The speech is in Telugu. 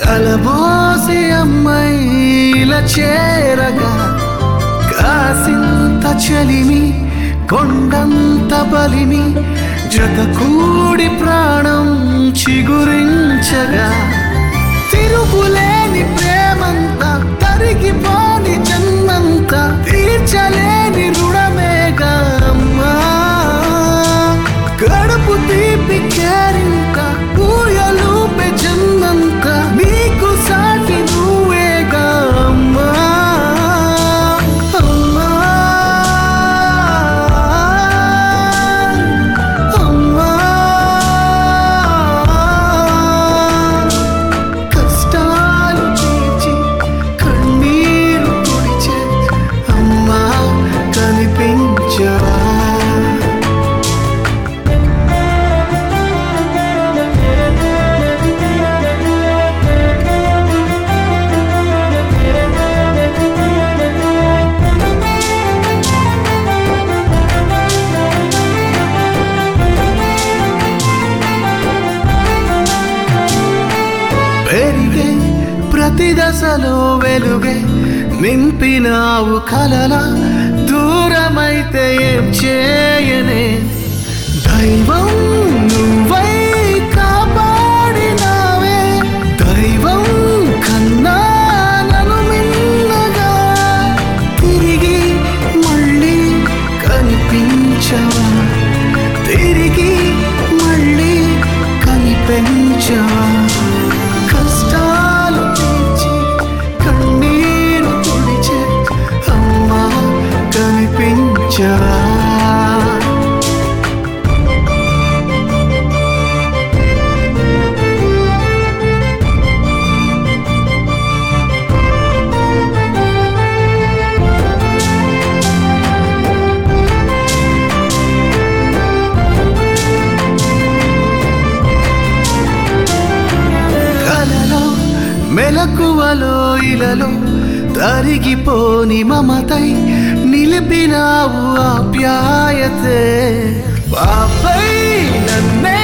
కలబోసి అమ్మాయిల చేరగా కాసింత చలిమి కొండంత బలిమి జత కూడి ప్రాణం చిగురించగా తిరుగులేని ప్రేమంతా తరిగిపోని జన్మంతా తీర్చలేని రుణమేగా అమ్మా కడుపు తీపి కేరింత ఊయలు జన్మంత నీకు సాటి నువ్వేగా అమ్మా అమ్మా అమ్మా కష్టాలు తీర్చి కన్నీరు తుడిచే అమ్మా కనిపించవా పెరిగే ప్రతి దశలో వెలుగే నింపినావు కలల దూరమైతే ఏం చేయనే దైవం నువ్వై కాపాడినావే దైవం కన్నా నన్ను మిన్నగా తిరిగి మళ్ళీ కనిపించవా తిరిగి మళ్ళీ కనిపించవా కష్టాలు తీర్చి కన్నీరు తుడిచే అమ్మా కనిపించవా కలలో మెలకువలో ఇలలో తరిగిపోని మమతై నిలిపినావు ఆప్యాయతే పాపై నన్నే